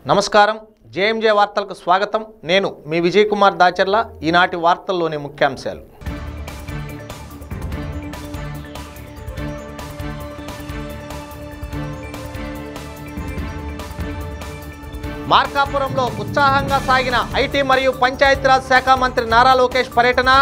నమస్కారం జేఎంజే వార్తలకు స్వాగతం నేను మీ విజయ్ కుమార్ దాచర్ల ఈనాటి వార్తల్లోని ముఖ్యాంశాలు మార్కాపురంలో ఉత్సాహంగా సాగిన ఐటీ మరియు పంచాయతీరాజ్ శాఖ మంత్రి నారా లోకేష్ పర్యటన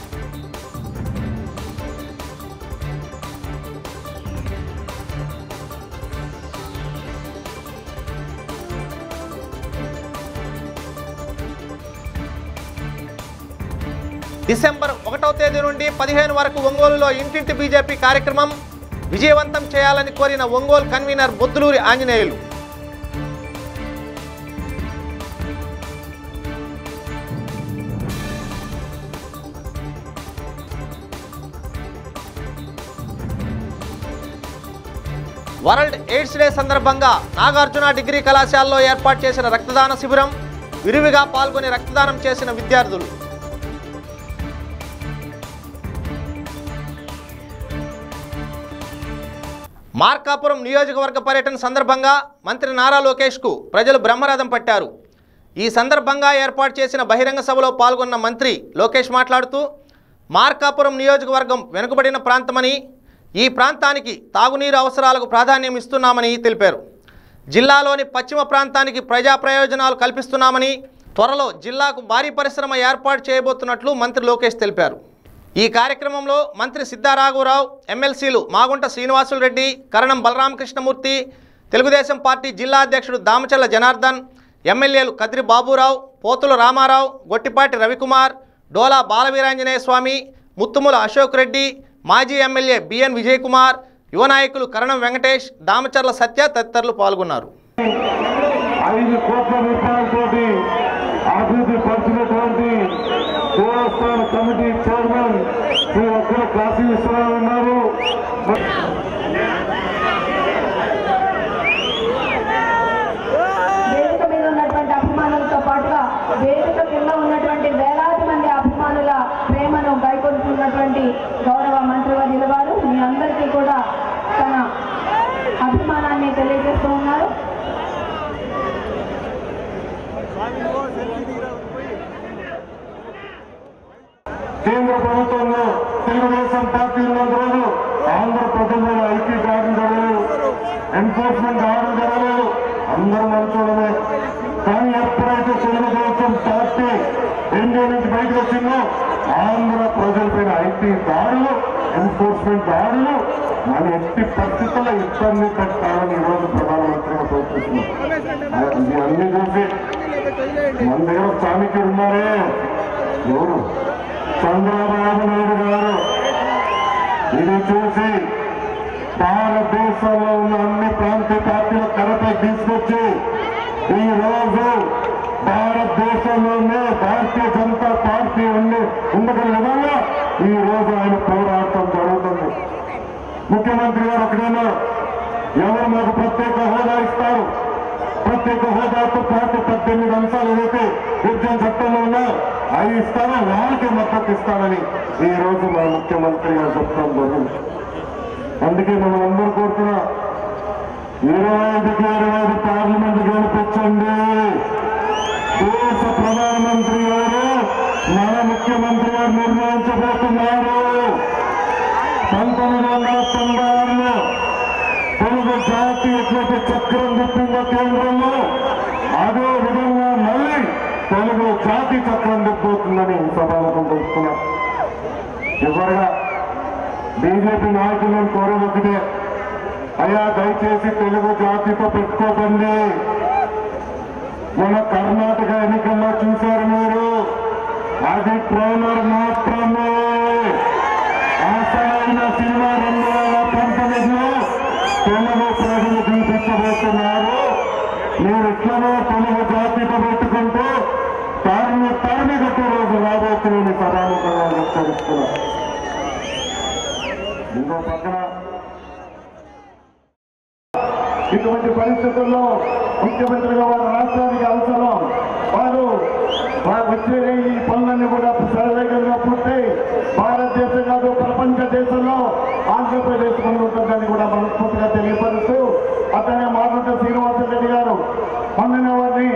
డిసెంబర్ ఒకటవ తేదీ నుండి పదిహేను వరకు ఒంగోలులో ఇంటింటి బీజేపీ కార్యక్రమం విజయవంతం చేయాలని కోరిన Ongole convener Bodduluri Anjaneyulu world AIDS day సందర్భంగా నాగార్జున డిగ్రీ కళాశాలలో ఏర్పాటు చేసిన రక్తదాన శిబిరం విరివిగా పాల్గొని రక్తదానం చేసిన విద్యార్థులు మార్కాపురం నియోజకవర్గ పర్యటన సందర్భంగా మంత్రి నారా లోకేష్కు ప్రజలు బ్రహ్మరథం పట్టారు ఈ సందర్భంగా ఏర్పాటు చేసిన బహిరంగ సభలో పాల్గొన్న మంత్రి లోకేష్ మాట్లాడుతూ మార్కాపురం నియోజకవర్గం వెనుకబడిన ప్రాంతమని ఈ ప్రాంతానికి తాగునీరు అవసరాలకు ప్రాధాన్యం ఇస్తున్నామని తెలిపారు జిల్లాలోని పశ్చిమ ప్రాంతానికి ప్రజా ప్రయోజనాలు కల్పిస్తున్నామని త్వరలో జిల్లాకు భారీ పరిశ్రమ ఏర్పాటు చేయబోతున్నట్లు మంత్రి లోకేష్ తెలిపారు ఈ కార్యక్రమంలో మంత్రి సిద్ధారాఘవరావు ఎమ్మెల్సీలు మాగుంట శ్రీనివాసులు రెడ్డి కరణం బలరామకృష్ణమూర్తి తెలుగుదేశం పార్టీ జిల్లా అధ్యక్షుడు దామచల్ల జనార్దన్ ఎమ్మెల్యేలు కద్రి బాబురావు పోతుల రామారావు గొట్టిపాటి రవికుమార్ డోలా బాలవీరాంజనేయ స్వామి ముత్తుముల అశోక్ రెడ్డి మాజీ ఎమ్మెల్యే బిఎన్ విజయ్ కుమార్ యువ నాయకులు కరణం వెంకటేష్ దామచర్ల సత్య తదితరులు పాల్గొన్నారు ఐదు కోట్ల రూపాయలతోటి అభివృద్ధి పరిచినటువంటి దేవస్థాన కమిటీ చైర్మన్ శ్రీ ఒక్కల కాశీ విశ్వనాథ్ ఉన్నారు వేదిక మీద ఉన్నటువంటి అభిమానులతో పాటుగా వేదిక కింద ఉన్నటువంటి వేలాది మంది అభిమానుల ప్రేమను గైకొంటున్నటువంటి గౌరవ మంత్రివర్యుల వారు మీ అందరికీ కూడా తన అభిమానాన్ని తెలియజేస్తూ ఉన్నారు కేంద్ర ప్రభుత్వంలో తెలుగుదేశం పార్టీ ఉన్నంత రోజు ఆంధ్ర ప్రజల్లో ఐటీ దాడులు జరగలేదు ఎన్ఫోర్స్మెంట్ దాడులు జరగలేదు అందరూ మంచోడమే కానీ ఎప్పుడైతే తెలుగుదేశం పార్టీ ఎన్డీఏ నుంచి బయటకు వచ్చిందో ఆంధ్ర ప్రజలపైన ఐటీ దాడులు ఎన్ఫోర్స్మెంట్ దాడులు మన ఎట్టి పరిస్థితుల్లో ఇబ్బంది పెట్టాలని ఈరోజు ప్రధానమంత్రిగా సూచిస్తున్నాం ఇది అన్ని చూసి మన దగ్గర స్థానికులు ఉన్నారే ఎవరు చంద్రబాబు నాయుడు గారు ఇది చూసి భారతదేశంలో ఉన్న అన్ని ప్రాంతీయ పార్టీల తెరపై తీసుకొచ్చి ఈ రోజు భారతదేశంలోనే భారతీయ జనతా పార్టీ ఉండి ఉండగల విధంగా ఈ రోజు ఆయన పోరాటం జరుగుతుంది ముఖ్యమంత్రి గారు ఒకడేనా ఎవరు మాకు ప్రత్యేక హోదా ఇస్తారు ప్రత్యేక హోదాతో పాటు పద్దెనిమిది అంశాలు ఏదైతే విభజన చట్టంలో ఉన్నా అవి ఇస్తారో వాళ్ళకి మద్దతు ఇస్తారని ఈ రోజు మన ముఖ్యమంత్రి గారు చెప్తాం జరిగింది అందుకే మనం అందరూ కోరుతున్నా ఇరవై ఐదుకి ఇరవై ఐదు పార్లమెంట్ గెలిపించండి దేశ ప్రధానమంత్రి గారు మన ముఖ్యమంత్రి గారు నిర్ణయించబోతున్నారు పంతొమ్మిది వందల తొంభై ఆరులో తెలుగు జాతి ఎట్లయితే చక్రం తిప్పిందో కేంద్రంలో అదే విధంగా మళ్ళీ తెలుగు జాతి చక్రం తిప్పుతుందని సభాముఖం తెలుస్తున్నా చివరిగా బీజేపీ నాయకులను కోరేది ఒకటే అయ్యా దయచేసి తెలుగు జాతితో పెట్టుకోకండి మన కర్ణాటక ఎన్నికల్లో చూశారు మీరు అది ట్రైలర్ మాత్రమే అసలైన సినిమా రెండు వేల పంతొమ్మిదిలో తెలుగు ప్రజలు చూపించబోతున్నారు మీరు ఇట్లనే తెలుగు జాతితో పెట్టుకుంటూ తరిమి తరిమి కట్టే రోజు రాబోతుందని సభాముఖంగా హెచ్చరిస్తున్నారు ఇంకో పక్కన ఇటువంటి పరిస్థితుల్లో ముఖ్యమంత్రిగా వారి రాష్ట్రానికి అవసరం వారు వా- వచ్చే ఈ పనులన్నీ కూడా శరవేగంగా పూర్తయి భారతదేశం కాదు ప్రపంచ దేశంలో ఆంధ్రప్రదేశ్ ముందుంటుందని కూడా మనస్ఫూర్తిగా తెలియపరుస్తూ అతనే మాగుంట శ్రీనివాసరెడ్డి గారు మొన్ననే వారిని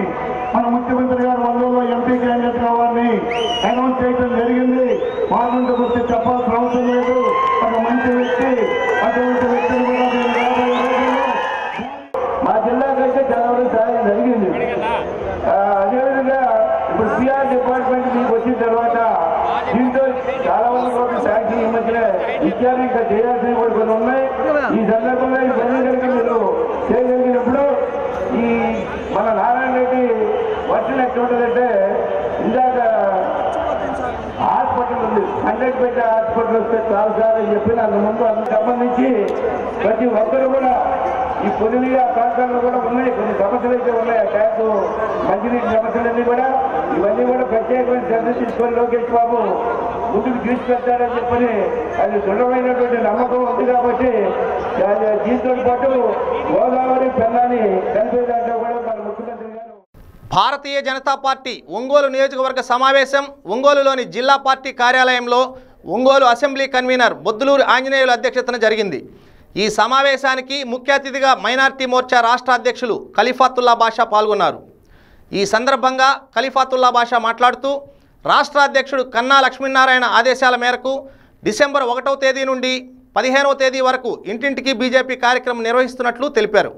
చేయాలి ఇంకా చేయాల్సినవి కూడా కొన్ని ఉన్నాయి ఈ సందర్భంగా ఇవన్నీ కలిగి మీరు చేయగలిగినప్పుడు ఈ మన నారాయణ రెడ్డి వర్షం ఎట్లా ఉంటుందంటే ఇందాక హాస్పిటల్ ఉంది హండ్రెడ్ బెడ్ హాస్పిటల్ వస్తే చాలు సార్ అని చెప్పి అంత ముందు అందుకు సంబంధించి ప్రతి ఒక్కరు కూడా ఈ పొదిలి ఆ ప్రాంతాల్లో కూడా ఉన్నాయి కొన్ని సమస్యలు అయితే ఉన్నాయి ఆ ట్యాంకు మంచినీటి సమస్యలన్నీ కూడా ఇవన్నీ కూడా ప్రత్యేకమైన శ్రద్ధ తీసుకొని లోకేష్ బాబు ముందుకు తీసుకెళ్తాడని చెప్పని అది దృఢమైనటువంటి నమ్మకం ఉంది కాబట్టి దాని- దీంతో పాటు గోదావరి పెన్నాన్ని కలిపే దాంట్లో కూడా మన ముఖ్యమంత్రి గారు భారతీయ జనతా పార్టీ ఒంగోలు నియోజకవర్గ సమావేశం ఒంగోలులోని జిల్లా పార్టీ కార్యాలయంలో ఒంగోలు అసెంబ్లీ కన్వీనర్ బొద్దులూరు ఆంజనేయుల అధ్యక్షతన జరిగింది ఈ సమావేశానికి ముఖ్య అతిథిగా మైనార్టీ మోర్చా రాష్ట్ర అధ్యక్షులు ఖలీఫాతుల్లా బాషా పాల్గొన్నారు ఈ సందర్భంగా ఖలీఫాతుల్లా బాషా మాట్లాడుతూ రాష్ట్ర అధ్యక్షుడు కన్నా లక్ష్మీనారాయణ ఆదేశాల మేరకు డిసెంబర్ ఒకటవ తేదీ నుండి పదిహేనవ తేదీ వరకు ఇంటింటికి బీజేపీ కార్యక్రమం నిర్వహిస్తున్నట్లు తెలిపారు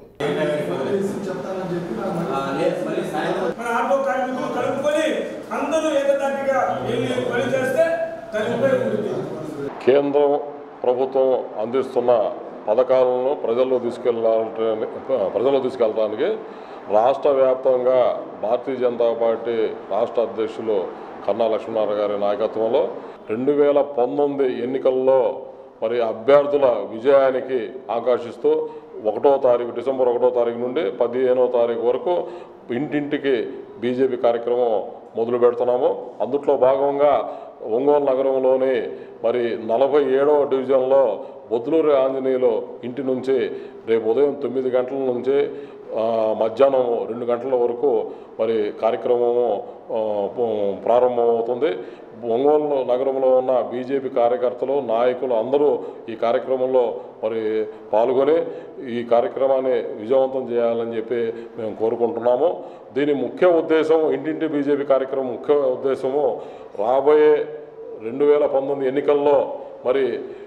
మన ఆటో కార్మికులు కలుపుకొని అందరూ ఏకదాటిగా వెళ్ళి పని చేస్తే దాని ఉపయోగం ఉంటుంది కేంద్రం ప్రభుత్వం అందిస్తున్న పథకాలను ప్రజల్లో తీసుకెళ్ళాలని ప్రజల్లో తీసుకెళ్ళడానికి రాష్ట్ర వ్యాప్తంగా భారతీయ జనతా పార్టీ రాష్ట్ర అధ్యక్షులు కన్నా లక్ష్మీనారాయణ గారి నాయకత్వంలో రెండు వేల పంతొమ్మిది ఎన్నికల్లో మరి అభ్యర్థుల విజయానికి ఆకాశిస్తూ ఒకటో తారీఖు డిసెంబర్ ఒకటో తారీఖు నుండి పదిహేనో తారీఖు వరకు ఇంటింటికి బీజేపీ కార్యక్రమం మొదలు పెడుతున్నాము అందుట్లో భాగంగా ఒంగోలు నగరంలోని మరి నలభై ఏడవ డివిజన్లో బొద్దులూరు ఆంజనేయులు ఇంటి నుంచి రేపు ఉదయం తొమ్మిది గంటల నుంచి ఆ, మధ్యాహ్నం రెండు గంటల వరకు మరి కార్యక్రమము ఆ, ప- ప్రారంభమవుతుంది ఒంగోలు నగరంలో ఉన్న బీజేపీ కార్యకర్తలు నాయకులు అందరూ ఈ కార్యక్రమంలో మరి పాల్గొని ఈ కార్యక్రమాన్ని విజయవంతం చేయాలని చెప్పి మేము కోరుకుంటున్నాము దీని ముఖ్య ఉద్దేశం ఇంటింటి బీజేపీ కార్యక్రమం ముఖ్య ఉద్దేశము రాబోయే రెండు వేల పంతొమ్మిది ఎన్నికల్లో మరి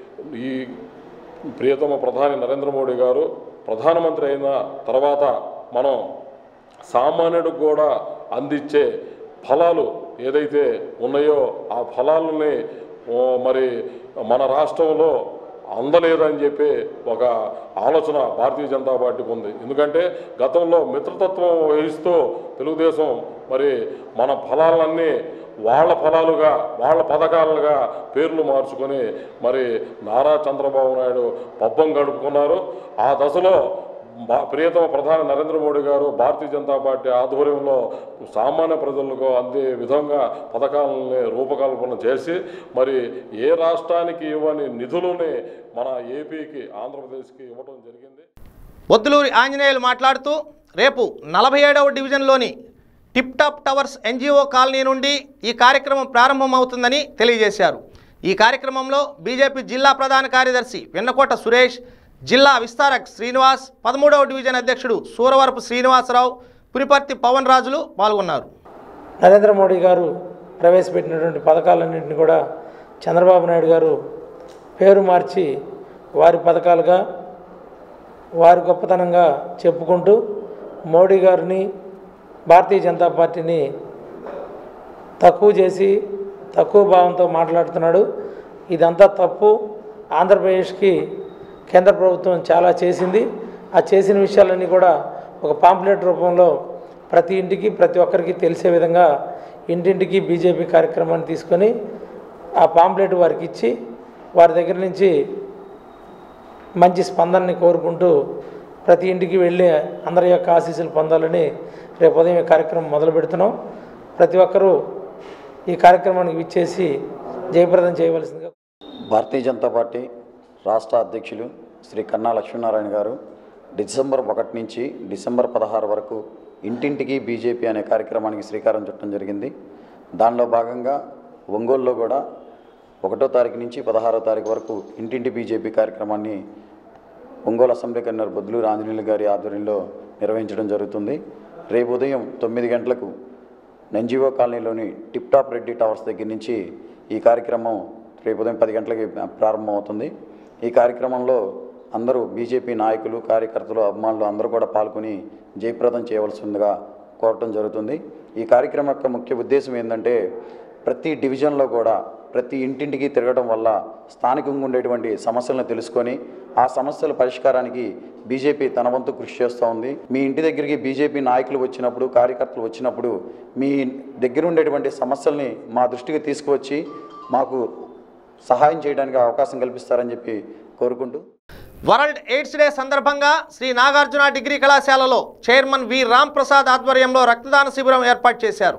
ఈ ప్రియతమ ప్రధాని నరేంద్ర మోడీ గారు ప్రధానమంత్రి అయిన తర్వాత మనం సామాన్యుడికి కూడా అందించే ఫలాలు ఏదైతే ఉన్నాయో ఆ ఫలాలని ఓ, మరి మన రాష్ట్రంలో అందలేదని చెప్పి ఒక ఆలోచన భారతీయ జనతా పార్టీకి ఉంది ఎందుకంటే గతంలో మిత్రతత్వం వహిస్తూ తెలుగుదేశం మరి మన ఫలాలన్నీ వాళ్ళ ఫలాలుగా వాళ్ళ పథకాలుగా పేర్లు మార్చుకొని మరి నారా చంద్రబాబు నాయుడు పబ్బం గడుపుకున్నారు ఆ దశలో బా- ప్రియతమ ప్రధాని నరేంద్ర మోడీ గారు భారతీయ జనతా పార్టీ ఆధ్వర్యంలో సామాన్య ప్రజలకు అందే విధంగా పథకాలని రూపకల్పన చేసి మరి ఏ రాష్ట్రానికి ఇవ్వని నిధులని మన ఏపీకి ఆంధ్రప్రదేశ్కి ఇవ్వడం జరిగింది బొద్దులూరి ఆంజనేయులు మాట్లాడుతూ రేపు నలభై ఏడవ డివిజన్లోని tip top towers NGO colony నుండి ఈ కార్యక్రమం ప్రారంభమవుతుందని తెలియజేశారు ఈ కార్యక్రమంలో బీజేపీ జిల్లా ప్రధాన కార్యదర్శి వెన్నకోట సురేష్ జిల్లా విస్తారక్ శ్రీనివాస్ పదమూడవ డివిజన్ అధ్యక్షుడు సూరవరపు శ్రీనివాసరావు పురిపర్తి పవన్ రాజులు పాల్గొన్నారు నరేంద్ర మోడీ గారు ప్రవేశపెట్టినటువంటి పథకాలన్నింటినీ కూడా చంద్రబాబు నాయుడు గారు పేరు మార్చి వారి పథకాలుగా వారి గొప్పతనంగా చెప్పుకుంటూ మోడీ గారిని భారతీయ జనతా పార్టీని తక్కువ చేసి తక్కువ భావంతో మాట్లాడుతున్నాడు ఇదంతా తప్పు ఆంధ్రప్రదేశ్కి కేంద్ర ప్రభుత్వం చాలా చేసింది ఆ చేసిన విషయాలన్నీ కూడా ఒక పాంప్లెట్ రూపంలో ప్రతి ఇంటికి ప్రతి ఒక్కరికి తెలిసే విధంగా ఇంటింటికి బీజేపీ కార్యక్రమాన్ని తీసుకొని ఆ పాంప్లెట్ వారికి ఇచ్చి వారి దగ్గర నుంచి మంచి స్పందనని కోరుకుంటూ ప్రతి ఇంటికి వెళ్ళి అందరి యొక్క ఆశీస్సులు పొందాలని రేపు ఉదయం ఈ కార్యక్రమం మొదలు పెడుతున్నాం ప్రతి ఒక్కరూ ఈ కార్యక్రమానికి విచ్చేసి జయప్రదం చేయవలసిందిగా భారతీయ జనతా పార్టీ రాష్ట్ర అధ్యక్షులు శ్రీ కన్నా లక్ష్మీనారాయణ గారు డిసెంబర్ ఒకటి నుంచి డిసెంబర్ పదహారు వరకు ఇంటింటికి బీజేపీ అనే కార్యక్రమానికి శ్రీకారం చుట్టడం జరిగింది దానిలో భాగంగా ఒంగోలులో కూడా ఒకటో తారీఖు నుంచి పదహారో తారీఖు వరకు ఇంటింటి బీజేపీ కార్యక్రమాన్ని ఒంగోలు అసెంబ్లీ కన్వీనర్ బొద్దులూరు ఆంజనేయులు గారి ఆధ్వర్యంలో నిర్వహించడం జరుగుతుంది రేపు ఉదయం తొమ్మిది గంటలకు నంజీవో కాలనీలోని టిప్ టాప్ రెడ్డి టవర్స్ దగ్గర నుంచి ఈ కార్యక్రమం రేపు ఉదయం పది గంటలకి ప్రారంభమవుతుంది ఈ కార్యక్రమంలో అందరూ బీజేపీ నాయకులు కార్యకర్తలు అభిమానులు అందరూ కూడా పాల్గొని జయప్రదం చేయవలసిందిగా కోరటం జరుగుతుంది ఈ కార్యక్రమం యొక్క ముఖ్య ఉద్దేశం ఏంటంటే ప్రతి డివిజన్లో కూడా ప్రతి ఇంటింటికి తిరగడం వల్ల స్థానికంగా ఉండేటువంటి సమస్యలను తెలుసుకొని ఆ సమస్యల పరిష్కారానికి బీజేపీ తన వంతు కృషి చేస్తూ ఉంది మీ ఇంటి దగ్గరికి బీజేపీ నాయకులు వచ్చినప్పుడు కార్యకర్తలు వచ్చినప్పుడు మీ దగ్గర ఉండేటువంటి సమస్యల్ని మా దృష్టికి తీసుకువచ్చి మాకు సహాయం చేయడానికి అవకాశం కల్పిస్తారని చెప్పి కోరుకుంటూ వరల్డ్ ఎయిడ్స్ డే సందర్భంగా శ్రీ నాగార్జున డిగ్రీ కళాశాలలో చైర్మన్ వి రామ్ ప్రసాద్ ఆధ్వర్యంలో రక్తదాన శిబిరం ఏర్పాటు చేశారు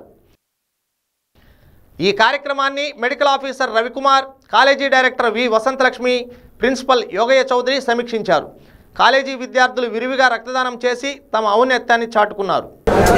ఈ కార్యక్రమాన్ని medical officer Ravikumar college director V Vasanthalakshmi principal Yogaiah Chowdary సమీక్షించారు కాలేజీ విద్యార్థులు విరివిగా రక్తదానం చేసి తమ ఔన్నత్యాన్ని చాటుకున్నారు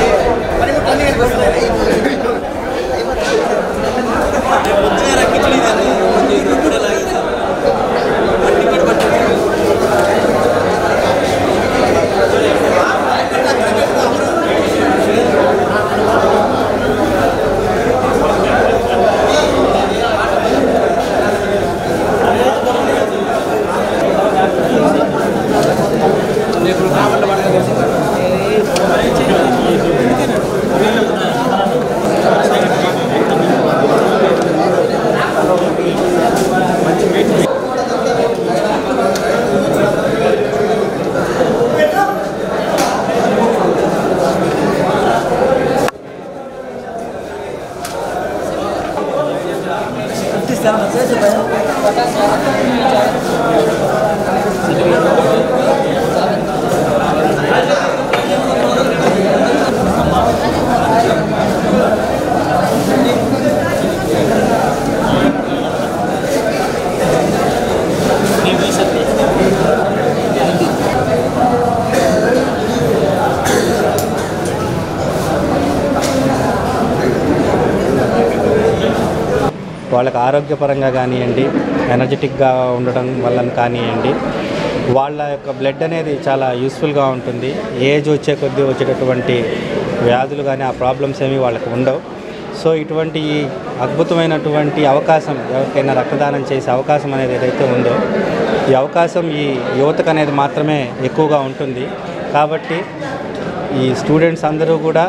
వాళ్ళకి ఆరోగ్యపరంగా కానివ్వండి ఎనర్జెటిక్గా ఉండడం వల్ల కానివ్వండి వాళ్ళ యొక్క బ్లడ్ అనేది చాలా యూస్ఫుల్గా ఉంటుంది ఏజ్ వచ్చే కొద్దీ వచ్చేటటువంటి వ్యాధులు కానీ ఆ ప్రాబ్లమ్స్ ఏమీ వాళ్ళకి ఉండవు సో ఇటువంటి ఈ అద్భుతమైనటువంటి అవకాశం ఎవరికైనా రక్తదానం చేసే అవకాశం అనేది ఏదైతే ఉందో ఈ అవకాశం ఈ యువతకు అనేది మాత్రమే ఎక్కువగా ఉంటుంది కాబట్టి ఈ స్టూడెంట్స్ అందరూ కూడా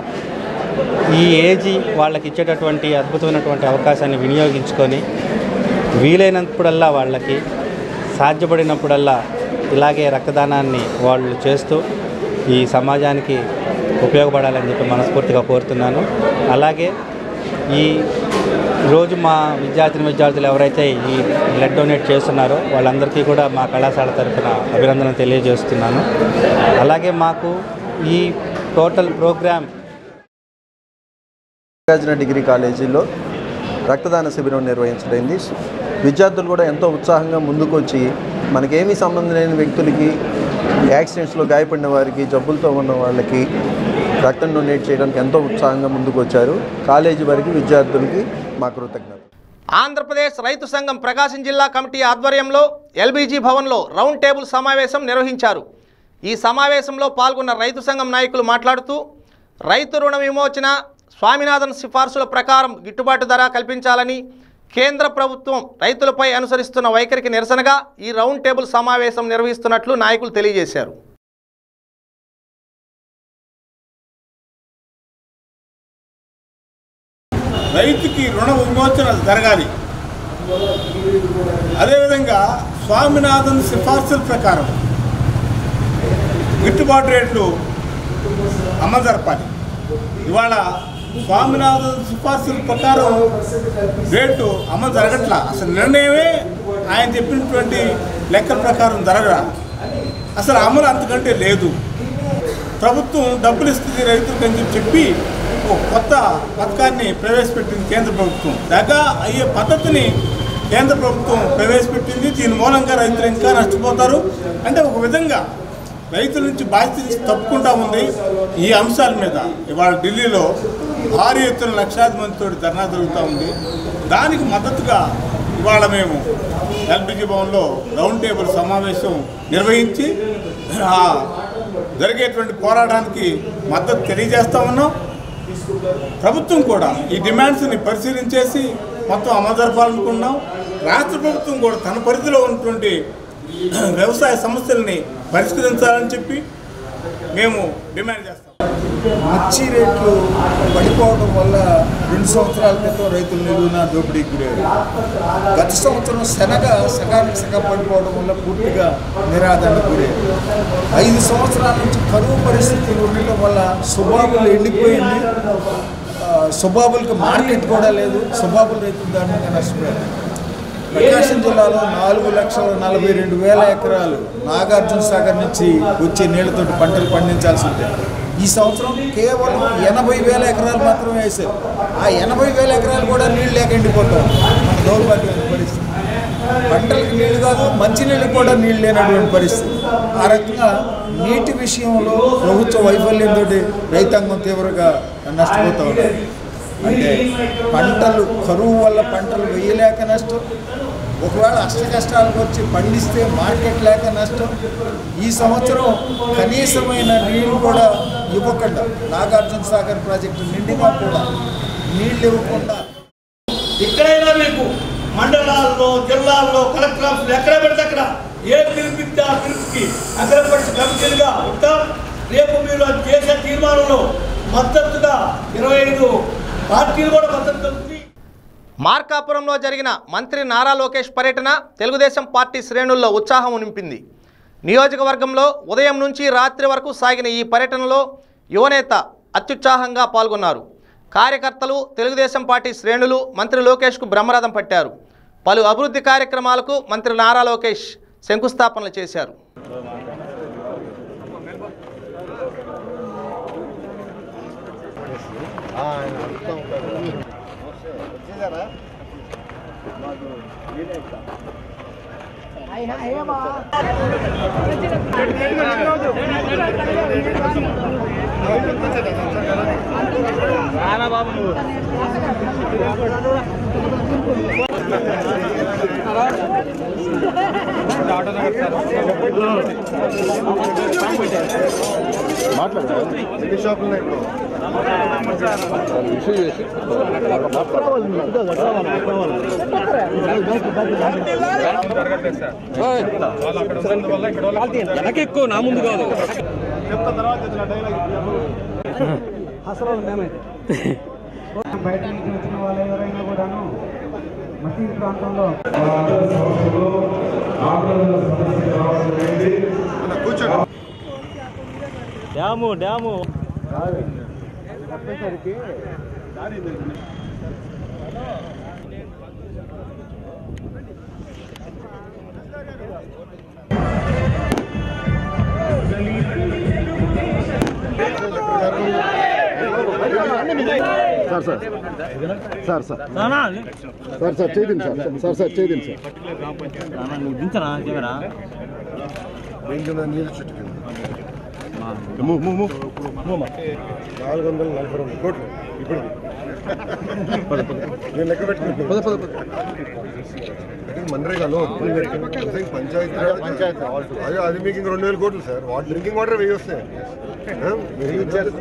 ఈ ఏజీ వాళ్ళకి ఇచ్చేటటువంటి అద్భుతమైనటువంటి అవకాశాన్ని వినియోగించుకొని వీలైనప్పుడల్లా వాళ్ళకి సాధ్యపడినప్పుడల్లా ఇలాగే రక్తదానాన్ని వాళ్ళు చేస్తూ ఈ సమాజానికి ఉపయోగపడాలని చెప్పి మనస్ఫూర్తిగా కోరుతున్నాను అలాగే ఈ రోజు మా విద్యార్థిని విద్యార్థులు ఎవరైతే ఈ బ్లడ్ డొనేట్ చేస్తున్నారో వాళ్ళందరికీ కూడా మా కళాశాల తరఫున అభినందన తెలియజేస్తున్నాను అలాగే మాకు ఈ టోటల్ ప్రోగ్రామ్ నాగార్జున డిగ్రీ కాలేజీలో రక్తదాన శిబిరం నిర్వహించబడింది విద్యార్థులు కూడా ఎంతో ఉత్సాహంగా ముందుకు వచ్చి మనకేమీ సంబంధం లేని వ్యక్తులకి యాక్సిడెంట్స్లో గాయపడిన వారికి జబ్బులతో ఉన్న వాళ్ళకి రక్తం డొనేట్ చేయడానికి ఎంతో ఉత్సాహంగా ముందుకు వచ్చారు కాలేజీ వారికి విద్యార్థులకి మా కృతజ్ఞత ఆంధ్రప్రదేశ్ రైతు సంఘం ప్రకాశం జిల్లా కమిటీ ఆధ్వర్యంలో ఎల్బీజీ భవన్లో రౌండ్ టేబుల్ సమావేశం నిర్వహించారు ఈ సమావేశంలో పాల్గొన్న రైతు సంఘం నాయకులు మాట్లాడుతూ రైతు రుణ విమోచన స్వామినాథన్ సిఫార్సుల ప్రకారం గిట్టుబాటు ధర కల్పించాలని కేంద్ర ప్రభుత్వం రైతులపై అనుసరిస్తున్న వైఖరికి నిరసనగా ఈ రౌండ్ టేబుల్ సమావేశం నిర్వహిస్తున్నట్లు నాయకులు తెలియజేశారు రైతుకి రుణ విమోచన జరగాలి అదేవిధంగా స్వామినాథన్ సిఫార్సుల ప్రకారం గిట్టుబాటు రేట్లు అమలు జరపాలి ఇవాళ స్వామినాథన్ సిఫార్సుల ప్రకారం రేటు అమలు జరగట్లా అసలు నిర్ణయమే ఆయన చెప్పినటువంటి లెక్కల ప్రకారం జరగరా అసలు అమలు అంతకంటే లేదు ప్రభుత్వం డబ్బులు ఇస్తుంది రైతులకు అని చెప్పి చెప్పి ఒక కొత్త పథకాన్ని ప్రవేశపెట్టింది కేంద్ర ప్రభుత్వం దగ్గర అయ్యే పద్ధతిని కేంద్ర ప్రభుత్వం ప్రవేశపెట్టింది దీని మూలంగా రైతులు ఇంకా నష్టపోతారు అంటే ఒక విధంగా రైతుల నుంచి బాధ్యత నుంచి తప్పుకుంటా ఉంది ఈ అంశాల మీద ఇవాళ ఢిల్లీలో భారీ ఎత్తున లక్షాది మందితో ధర్నా జరుగుతూ ఉంది దానికి మద్దతుగా ఇవాళ మేము ఎల్పిజి భవన్లో రౌండ్ టేబుల్ సమావేశం నిర్వహించి ఆ జరిగేటువంటి పోరాటానికి మద్దతు తెలియజేస్తా ఉన్నాం ప్రభుత్వం కూడా ఈ డిమాండ్స్ని పరిశీలించేసి మొత్తం అమలు జరపాలనుకున్నాం రాష్ట్ర ప్రభుత్వం కూడా తన పరిధిలో ఉన్నటువంటి వ్యవసాయ సమస్యల్ని పరిష్కరించాలని చెప్పి మేము డిమాండ్ చేస్తాం మిర్చి రేట్లు పడిపోవడం వల్ల రెండు సంవత్సరాల క్రితం రైతులు నిలువున దోపిడీకి గురయ్యారు గత సంవత్సరం శనగ సగానికి సగం పడిపోవడం వల్ల పూర్తిగా నిరాదరణకు గురయ్యారు ఐదు సంవత్సరాల నుంచి కరువు పరిస్థితులు ఉండటం వల్ల సుబాబులు ఎండిపోయింది ఆ, సుబాబులకి మార్కెట్ కూడా లేదు సుబాబుల రైతులు దారుణంగా నష్టపోయారు ప్రకాశం జిల్లాలో నాలుగు లక్షల నలభై రెండు వేల ఎకరాలు నాగార్జున సాగర్ నుంచి వచ్చే నీళ్లతోటి పంటలు పండించాల్సి ఉంటాయి ఈ సంవత్సరం కేవలం ఎనభై వేల ఎకరాలు మాత్రమే వేశారు ఆ ఎనభై వేల ఎకరాలు కూడా నీళ్ళు లేక ఎండిపోతాం మన దౌర్భాగ్యమైన పరిస్థితి పంటలకు నీళ్లు కాదు మంచినీళ్ళకి కూడా నీళ్ళు లేనటువంటి పరిస్థితి ఆ రకంగా నీటి విషయంలో ప్రభుత్వ వైఫల్యంతో రైతాంగం తీవ్రంగా నష్టపోతూ ఉన్నారు అంటే పంటలు కరువు వల్ల పంటలు వేయలేక నష్టం ఒకవేళ అష్ట కష్టాలకు వచ్చి పండిస్తే మార్కెట్ లేక నష్టం ఈ సంవత్సరం కనీసమైన నీళ్లు కూడా ఇవ్వకుండా నాగార్జున సాగర్ ప్రాజెక్టు నిండిగా కూడా నీళ్లు ఇవ్వకుండా ఎక్కడైనా మీకు మండలాల్లో జిల్లాల్లో కలెక్టర్ ఆఫీసులు ఎక్కడ పెడితే అక్కడ ఏ పిలిపిస్తే ఆ పిలుపుకి అగ్రపరిచి కమిటీలుగా ఉంటాం రేపు మీరు అది చేసే తీర్మానంలో మద్దతుగా ఇరవై ఐదు పార్టీలు కూడా మద్దతు తెలుపుతుంది మార్కాపురంలో జరిగిన మంత్రి నారా లోకేష్ పర్యటన తెలుగుదేశం పార్టీ శ్రేణుల్లో ఉత్సాహం నింపింది నియోజకవర్గంలో ఉదయం నుంచి రాత్రి వరకు సాగిన ఈ పర్యటనలో యువనేత అత్యుత్సాహంగా పాల్గొన్నారు కార్యకర్తలు తెలుగుదేశం పార్టీ శ్రేణులు మంత్రి లోకేష్కు బ్రహ్మరథం పట్టారు పలు అభివృద్ధి కార్యక్రమాలకు మంత్రి నారా లోకేష్ శంకుస్థాపనలు చేశారు బయట నుంచి వచ్చిన వాళ్ళు ఎవరైనా కూడాను మసీదు ప్రాంతంలో dam dam sir sir sir sir sir sir చేయదండి సార్ సార్ సార్ చేయదండి సార్ దించనా కెమెరా నీళ్ళ చుట్టూ కింద మూవ్ మూవ్ మూవ్ నాలుగు వందల నలభై రెండు కోట్లు ఇప్పుడు నేను లెక్క పెట్టుకుంటాను పద పద పద మన్రేగాలో పంచాయతీ పంచాయతీ అదే అది మీకు ఇంక రెండు వేల కోట్లు సార్ వాటర్ డ్రింకింగ్ వాటర్ వెయ్యి వస్తాయి ఆ? వెయ్యి ఇచ్చారు.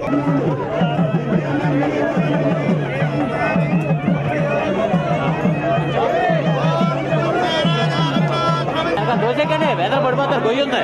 దోశకనే వెదర్ పడిపోతారు గొయ్యి ఉంది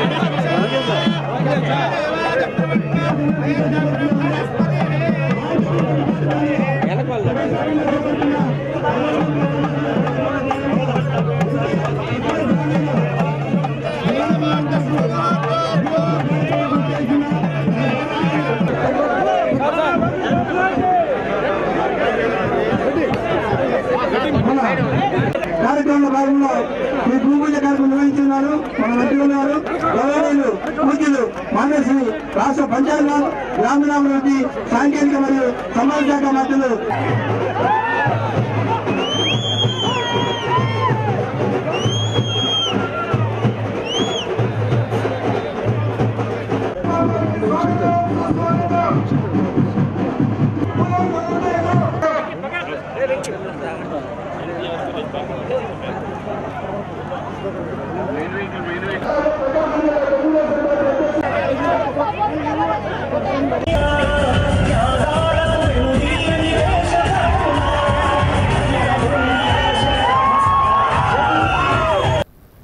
కార్యక్రమంలో భాగంగా ఈ భూపూజ కార్యక్రమం నిర్వహించున్నారు మన మంత్రి గారు గౌరవనీయులు పూజ్యులు మాన్యశ్రీ రాష్ట్ర పంచాయతీరాజ్ గ్రామీణాభివృద్ధి సాంకేతిక మరియు సమాజ శాఖ మంత్రులు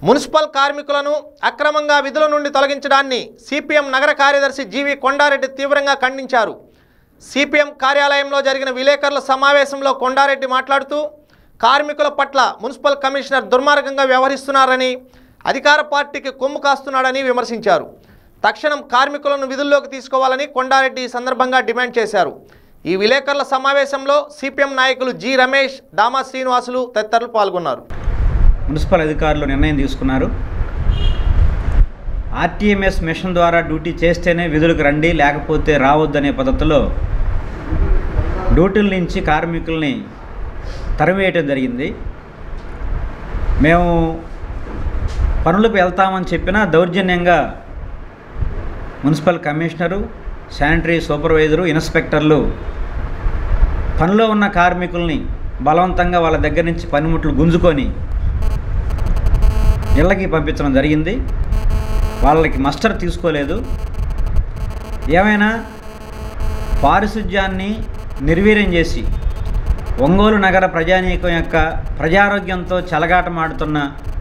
మున్సిపల్ కార్మికులను అక్రమంగా విధుల నుండి తొలగించడాన్ని సిపిఎం నగర కార్యదర్శి జీవి కొండారెడ్డి తీవ్రంగా ఖండించారు సిపిఎం కార్యాలయంలో జరిగిన విలేకరుల సమావేశంలో కొండారెడ్డి మాట్లాడుతూ కార్మికుల పట్ల మున్సిపల్ కమిషనర్ దుర్మార్గంగా వ్యవహరిస్తున్నారని అధికార పార్టీకి కొమ్ము కాస్తున్నాడని విమర్శించారు తక్షణం కార్మికులను విధుల్లోకి తీసుకోవాలని కొండారెడ్డి ఈ సందర్భంగా డిమాండ్ చేశారు ఈ విలేకరుల సమావేశంలో సిపిఎం నాయకులు జి రమేష్ దామా శ్రీనివాసులు తదితరులు పాల్గొన్నారు మున్సిపల్ అధికారులు నిర్ణయం తీసుకున్నారు ఆర్టీఎంఎస్ మిషన్ ద్వారా డ్యూటీ చేస్తేనే విధులకు రండి లేకపోతే రావద్దనే పద్ధతిలో డ్యూటీల నుంచి కార్మికుల్ని తరివేయటం జరిగింది మేము పనులకు వెళ్తామని చెప్పినా దౌర్జన్యంగా మున్సిపల్ కమిషనరు శానిటరీ సూపర్వైజరు ఇన్స్పెక్టర్లు పనిలో ఉన్న కార్మికుల్ని బలవంతంగా వాళ్ళ దగ్గర నుంచి పనిముట్లు గుంజుకొని ఇళ్ళకి పంపించడం జరిగింది వాళ్ళకి మస్టర్ తీసుకోలేదు ఏమైనా పారిశుధ్యాన్ని నిర్వీర్యం చేసి ఒంగోలు నగర ప్రజానీకం యొక్క ప్రజారోగ్యంతో చెలగాటమాడుతున్న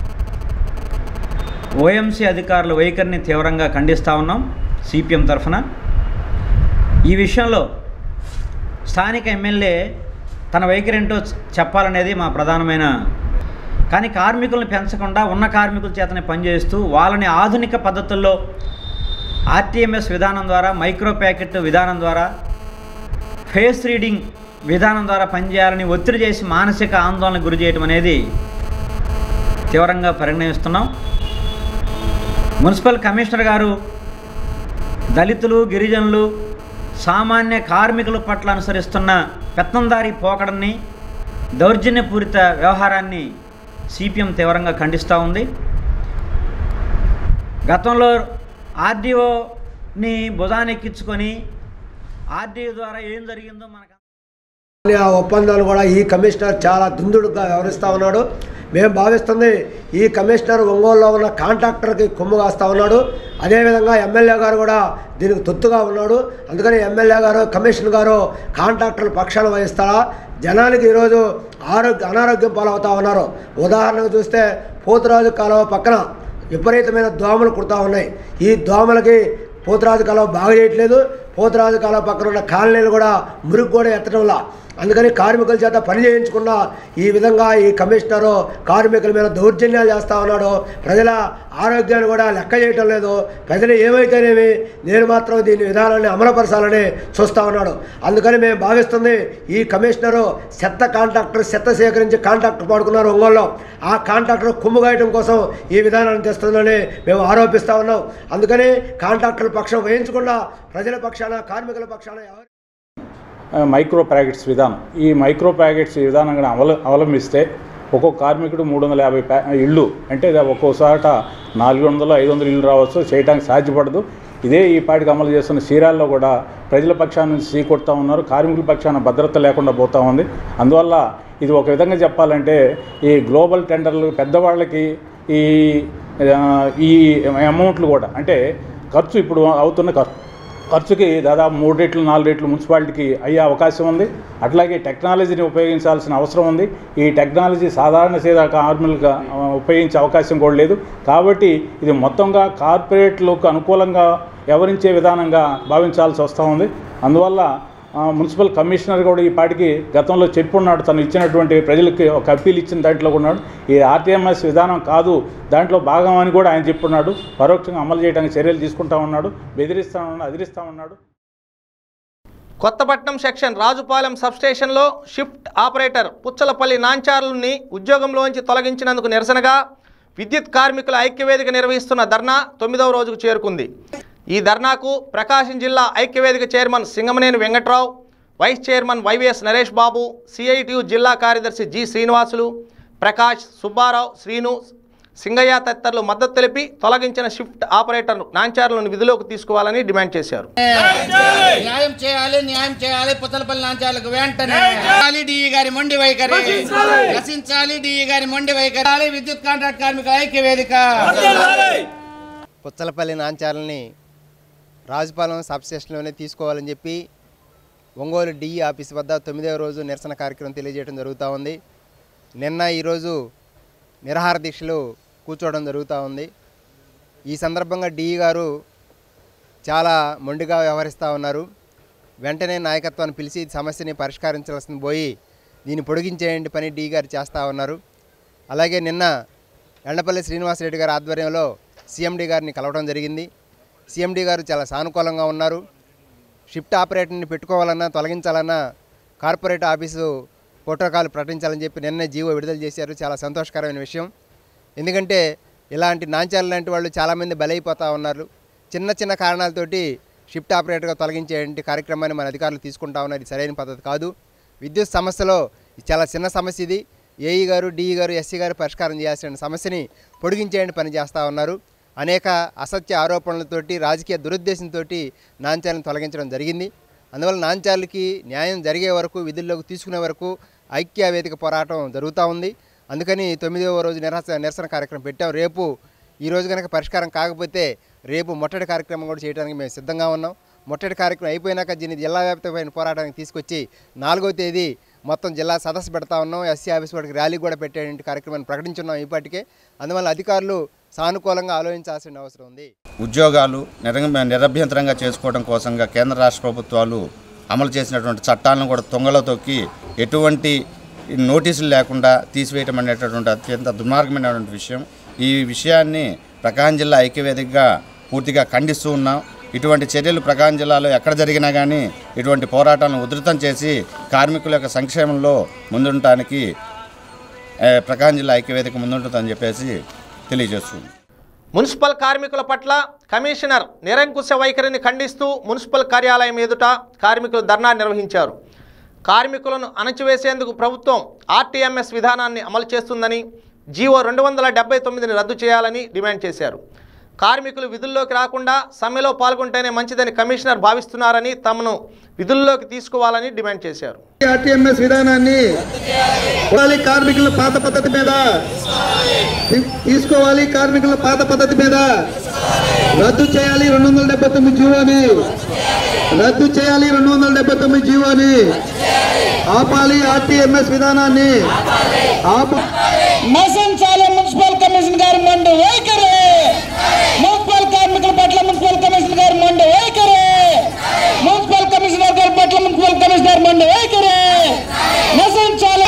ఓఎంసీ అధికారుల వైఖరిని తీవ్రంగా ఖండిస్తూ ఉన్నాం సిపిఎం తరఫున ఈ విషయంలో స్థానిక ఎమ్మెల్యే తన వైఖరి ఏంటో చెప్పాలనేది మా ప్రధానమైన కానీ కార్మికులను పెంచకుండా ఉన్న కార్మికుల చేతనే పనిచేస్తూ వాళ్ళని ఆధునిక పద్ధతుల్లో ఆర్టీఎంఎస్ విధానం ద్వారా మైక్రో ప్యాకెట్ విధానం ద్వారా ఫేస్ రీడింగ్ విధానం ద్వారా పనిచేయాలని ఒత్తిడి చేసి మానసిక ఆందోళనకు గురి చేయడం అనేది తీవ్రంగా పరిగణిస్తున్నాం మున్సిపల్ కమిషనర్ గారు దళితులు గిరిజనులు సామాన్య కార్మికుల పట్ల అనుసరిస్తున్న పెత్తందారి పోకడని దౌర్జన్యపూరిత వ్యవహారాన్ని సిపిఎం తీవ్రంగా ఖండిస్తూ ఉంది గతంలో ఆర్డీఓని భుజానెక్కించుకొని ఆర్డీఓ ద్వారా ఏం జరిగిందో మనకు ఆ ఒప్పందాలు కూడా ఈ కమిషనర్ చాలా దుందుడుగా వ్యవహరిస్తూ ఉన్నాడు మేము భావిస్తుంది ఈ కమిషనర్ ఒంగోలులో ఉన్న కాంట్రాక్టర్కి కొమ్ము కాస్తూ ఉన్నాడు అదేవిధంగా ఎమ్మెల్యే గారు కూడా దీనికి తొత్తుగా ఉన్నాడు అందుకని ఎమ్మెల్యే గారు కమిషనర్ గారు కాంట్రాక్టర్ల పక్షాన వహిస్తారా జనానికి ఈరోజు ఆరోగ్య అనారోగ్యం పాలవుతా ఉన్నారు ఉదాహరణకు చూస్తే పోతురాజు కాలువ పక్కన విపరీతమైన దోమలు కుడతా ఉన్నాయి ఈ దోమలకి పోతురాజు కాలువ బాగా చేయట్లేదు పోతురాజు కాలువ పక్కన ఉన్న కాలనీలు కూడా మురుగు కూడా ఎత్తడంలా అందుకని కార్మికుల చేత పని చేయించుకున్న ఈ విధంగా ఈ కమిషనరు కార్మికుల మీద దౌర్జన్యాలు చేస్తూ ఉన్నాడు ప్రజల ఆరోగ్యాన్ని కూడా లెక్క చేయటం లేదు ప్రజలు ఏమైతేనేమి నేను మాత్రం దీని విధానాన్ని అమలుపరచాలని చూస్తూ ఉన్నాడు అందుకని మేము భావిస్తుంది ఈ కమిషనరు చెత్త కాంట్రాక్టర్ చెత్త సేకరించి కాంట్రాక్టర్ పాడుకున్నారు ఒంగోలులో ఆ కాంట్రాక్టర్ కుమ్ము గాయటం కోసం ఈ విధానాన్ని తెస్తుందని మేము ఆరోపిస్తూ ఉన్నాం అందుకని కాంట్రాక్టర్ల పక్షం వహించకుండా ప్రజల పక్షాన కార్మికుల పక్షాన ఎవరు మైక్రో ప్యాకెట్స్ విధానం ఈ మైక్రో ప్యాకెట్స్ విధానం కూడా అవల అవలంబిస్తే ఒక్కొక్క కార్మికుడు మూడు వందల యాభై ప్యా ఇళ్ళు అంటే ఒక్కోసాట నాలుగు వందలు ఐదు వందలు ఇళ్ళు రావచ్చు చేయడానికి సాధ్యపడదు ఇదే ఈ పాటికి అమలు చేస్తున్న చీరాల్లో కూడా ప్రజల పక్షాన నుంచి సీకొడతా ఉన్నారు కార్మికుల పక్షాన భద్రత లేకుండా పోతా ఉంది అందువల్ల ఇది ఒక విధంగా చెప్పాలంటే ఈ గ్లోబల్ టెండర్లు పెద్దవాళ్ళకి ఈ ఆ, ఈ అమౌంట్లు కూడా అంటే ఖర్చు ఇప్పుడు అవుతున్న ఖర్చు ఖర్చుకి దాదాపు మూడు రెట్లు నాలుగు రెట్లు మున్సిపాలిటీకి అయ్యే అవకాశం ఉంది అట్లాగే టెక్నాలజీని ఉపయోగించాల్సిన అవసరం ఉంది ఈ టెక్నాలజీ సాధారణ సేద కార్మికులుగా ఆ, ఉపయోగించే అవకాశం కూడా లేదు కాబట్టి ఇది మొత్తంగా కార్పొరేట్లకు అనుకూలంగా వ్యవహరించే విధానంగా భావించాల్సి వస్తూ ఉంది అందువల్ల ఆ, మున్సిపల్ కమిషనర్ కూడా ఈ పాటికి గతంలో చెప్పున్నాడు తను ఇచ్చినటువంటి ప్రజలకి ఒక అప్పీల్ ఇచ్చిన దాంట్లో కూడా ఉన్నాడు ఈ ఆర్టీఎంఎస్ విధానం కాదు దాంట్లో భాగం అని కూడా ఆయన చెప్పున్నాడు పరోక్షంగా అమలు చేయడానికి చర్యలు తీసుకుంటా ఉన్నాడు బెదిరిస్తా ఉన్నాడు అదిరిస్తా ఉన్నాడు కొత్తపట్నం సెక్షన్ రాజుపాలెం సబ్స్టేషన్లో షిఫ్ట్ ఆపరేటర్ పుచ్చలపల్లి నాంచారుల్ని ఉద్యోగంలోంచి తొలగించినందుకు నిరసనగా విద్యుత్ కార్మికుల ఐక్యవేదిక నిర్వహిస్తున్న ధర్నా తొమ్మిదవ రోజుకు చేరుకుంది ఈ ధర్నాకు ప్రకాశం జిల్లా ఐక్యవేదిక chairman Singamaneni Venkatrao vice chairman YVS Naresh Babu CITU జిల్లా కార్యదర్శి జి శ్రీనివాసులు ప్రకాష్ సుబ్బారావు శ్రీను సింగయ్య తదితరులు మద్దతు తెలిపి తొలగించిన షిఫ్ట్ ఆపరేటర్ నాంచారులను విధిలోకి తీసుకోవాలని డిమాండ్ చేశారు న్యాయం చేయాలి న్యాయం చేయాలి పుతలపల్లి నాంచాలకు వెంటనే నశించాలి డిఈ గారి మొండి వైఖరి నశించాలి డిఈ గారి మొండి వైఖరి విద్యుత్ కాంట్రాక్ట్ కార్మికుల ఐక్య వేదిక పుచ్చలపల్లి నాంచాలని రాజుపాలెం సబ్ స్టేషన్లోనే తీసుకోవాలని చెప్పి ఒంగోలు డిఈ ఆఫీస్ వద్ద తొమ్మిదవ రోజు నిరసన కార్యక్రమం తెలియజేయడం జరుగుతూ ఉంది నిన్న ఈరోజు నిరాహార దీక్షలు కూర్చోవడం జరుగుతూ ఉంది ఈ సందర్భంగా డిఈ గారు చాలా మొండిగా వ్యవహరిస్తూ ఉన్నారు వెంటనే నాయకత్వాన్ని పిలిచి ఈ సమస్యని పరిష్కరించాల్సింది పోయి దీన్ని పొడిగించేయండి పని డి గారు చేస్తూ ఉన్నారు అలాగే నిన్న ఎండపల్లి శ్రీనివాసరెడ్డి గారి ఆధ్వర్యంలో సీఎండి గారిని కలవడం జరిగింది సీఎండి గారు చాలా సానుకూలంగా ఉన్నారు షిఫ్ట్ ఆపరేటర్ని పెట్టుకోవాలన్నా తొలగించాలన్నా కార్పొరేట్ ఆఫీసు ప్రోటోకాల్ ప్రకటించాలని చెప్పి నిన్నే జీవో విడుదల చేశారు చాలా సంతోషకరమైన విషయం ఎందుకంటే ఇలాంటి నాంచాలు లాంటి వాళ్ళు చాలామంది బలైపోతూ ఉన్నారు చిన్న చిన్న కారణాలతోటి షిఫ్ట్ ఆపరేటర్గా తొలగించేటువంటి కార్యక్రమాన్ని మన అధికారులు తీసుకుంటా ఉన్నారు ఇది సరైన పద్ధతి కాదు విద్యుత్ సమస్యలో ఇది చాలా చిన్న సమస్య ఇది ఏఈ గారు డిఈ గారు ఎస్సీ గారు పరిష్కారం చేయాల్సిన సమస్యని పొడిగించేయండి పని చేస్తూ ఉన్నారు అనేక అసత్య ఆరోపణలతోటి రాజకీయ దురుద్దేశంతో నాంచాలను తొలగించడం జరిగింది అందువల్ల నాంచాలకి న్యాయం జరిగే వరకు విధుల్లోకి తీసుకునే వరకు ఐక్య వేదిక పోరాటం జరుగుతూ ఉంది అందుకని తొమ్మిదవ రోజు నిరసన నిరసన కార్యక్రమం పెట్టాం రేపు ఈ రోజు కనుక పరిష్కారం కాకపోతే రేపు మొట్టడి కార్యక్రమం కూడా చేయడానికి మేము సిద్ధంగా ఉన్నాం మొట్టడి కార్యక్రమం అయిపోయినాక దీన్ని జిల్లా వ్యాప్తమైన పోరాటానికి తీసుకొచ్చి నాలుగో తేదీ మొత్తం జిల్లా సదస్సు పెడతా ఉన్నాం ఎస్సీ ఆఫీస్ వాడికి ర్యాలీ కూడా పెట్టేటువంటి కార్యక్రమాన్ని ప్రకటించున్నాం ఇప్పటికే అందువల్ల అధికారులు సానుకూలంగా ఆలోచించాల్సిన అవసరం ఉంది ఉద్యోగాలు నిర నిరభ్యంతరంగా చేసుకోవడం కోసంగా కేంద్ర రాష్ట్ర ప్రభుత్వాలు అమలు చేసినటువంటి చట్టాలను కూడా తొంగలో తొక్కి ఎటువంటి నోటీసులు లేకుండా తీసివేయటం అనేటటువంటి అత్యంత దుర్మార్గమైనటువంటి విషయం ఈ విషయాన్ని ప్రకాశం జిల్లా ఐక్యవేదికగా పూర్తిగా ఖండిస్తూ ఉన్నాం ఇటువంటి చర్యలు ప్రకాశం జిల్లాలో ఎక్కడ జరిగినా కానీ ఇటువంటి పోరాటాలను ఉధృతం చేసి కార్మికుల యొక్క సంక్షేమంలో ముందుండటానికి ఏ, ప్రకాశం జిల్లా ఐక్యవేదిక ముందుంటుందని చెప్పేసి తెలియజేస్తుంది మున్సిపల్ కార్మికుల పట్ల కమిషనర్ నిరంకుశ వైఖరిని ఖండిస్తూ మున్సిపల్ కార్యాలయం ఎదుట కార్మికులు ధర్నా నిర్వహించారు కార్మికులను అణచివేసేందుకు ప్రభుత్వం ఆర్టీఎంఎస్ విధానాన్ని అమలు చేస్తుందని జీవో రెండు వందల డెబ్బై తొమ్మిదిని రద్దు చేయాలని డిమాండ్ చేశారు కార్మికులు విధుల్లోకి రాకుండా సమ్మెలో పాల్గొంటేనే మంచిదని కమిషనర్ భావిస్తున్నారని తమను విధుల్లోకి తీసుకోవాలని డిమాండ్ చేశారు ఆర్టీఎంఎస్ విధానాన్ని ఇవ్వాలి కార్మికుల పాత పద్ధతి మీద తీ- తీసుకోవాలి కార్మికుల పాత పద్ధతి మీద రద్దు చేయాలి రెండు వందల డెబ్బై తొమ్మిది జీవోని రద్దు చేయాలి రెండు వందల డెబ్బై తొమ్మిది జీవోని ఆపాలి ఆర్టీఎంఎస్ విధానాన్ని ఆప నశించాలి మున్సిపల్ కమిషన్ గారి మొండి వైఖరి మున్సిపల్ కార్మికుల పట్ల మున్సిపల్ కమిషన్ గారి మొండి వైఖరి మున్సిపల్ కమిషనర్ గారి పట్ల మున్సిపల్ కమిషనర్ మొండి వైఖరి నశించాలి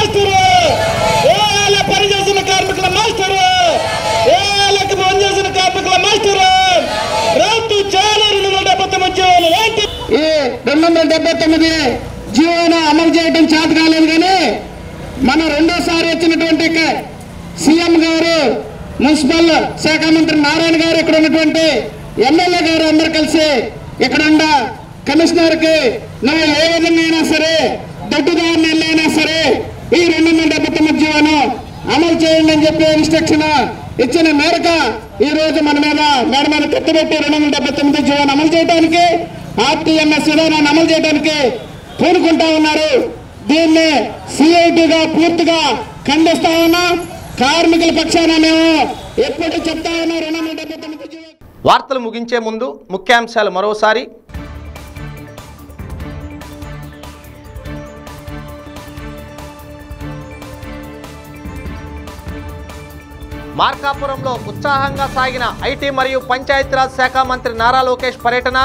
ఏళ్ళ పనిచేసిన కార్మికుల మాస్టర్ ఏళ్ళకి పనిచేసిన కార్మికుల మాస్టర్ రద్దు చేయాలి రెండు వందల డెబ్బై తొమ్మిది జీవోలు ఏంటి ఈ రెండు వందల డెబ్బై తొమ్మిది జీవోను అమలు చేయడం చేత కాలేదు కానీ మన రెండోసారి వచ్చినటువంటి క- సీఎం గారు మున్సిపల్ శాఖ మంత్రి నారాయణ గారు ఇక్కడ ఉన్నటువంటి ఎమ్మెల్యే గారు అందరు కలిసి ఇక్కడ ఉన్న కమిషనర్ కి నువ్వు ఏ విధంగా అయినా సరే దొడ్డుదారిని వెళ్ళైనా సరే ఈ రెండు వందల డెబ్బై తొమ్మిది జీవోను అమలు చేయండి అని చెప్పి ఇన్స్ట్రక్షన్ ఇచ్చిన మేరకు ఈ రోజు మన మీద మేడ మీద కట్టుబెట్టి రెండు వందల డెబ్బై తొమ్మిది జీవోను అమలు చేయడానికి ఆర్టీఎంఎస్ విధానాన్ని అమలు చేయడానికి పూనుకుంటా ఉన్నారు దీన్ని సిఐటిగా పూర్తిగా ఖండిస్తా ఉన్నాం కార్మికుల పక్షాన మేము ఎప్పుడు చెప్తా ఉన్నాం రెండు వందల డెబ్బై తొమ్మిది జీవో వార్తలు ముగించే ముందు ముఖ్యాంశాలు మరోసారి మార్కాపురంలో ఉత్సాహంగా సాగిన ఐటీ మరియు పంచాయతీరాజ్ శాఖ మంత్రి నారా లోకేష్ పర్యటన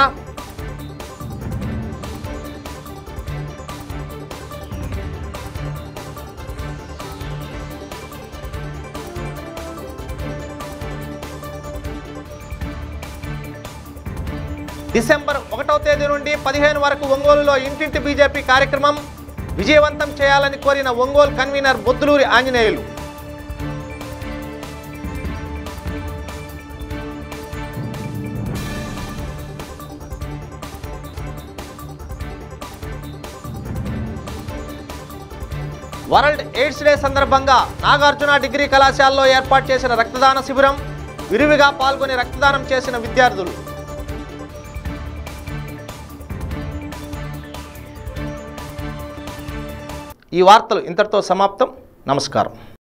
డిసెంబర్ ఒకటవ తేదీ నుండి పదిహేను వరకు ఒంగోలులో ఇంటింటి బీజేపీ కార్యక్రమం విజయవంతం చేయాలని కోరిన Ongole convener Bodduluri Anjaneyulu world AIDS day సందర్భంగా నాగార్జున డిగ్రీ కళాశాలలో ఏర్పాటు చేసిన రక్తదాన శిబిరం విరివిగా పాల్గొని రక్తదానం చేసిన విద్యార్థులు ఈ వార్తలు ఇంతటితో సమాప్తం నమస్కారం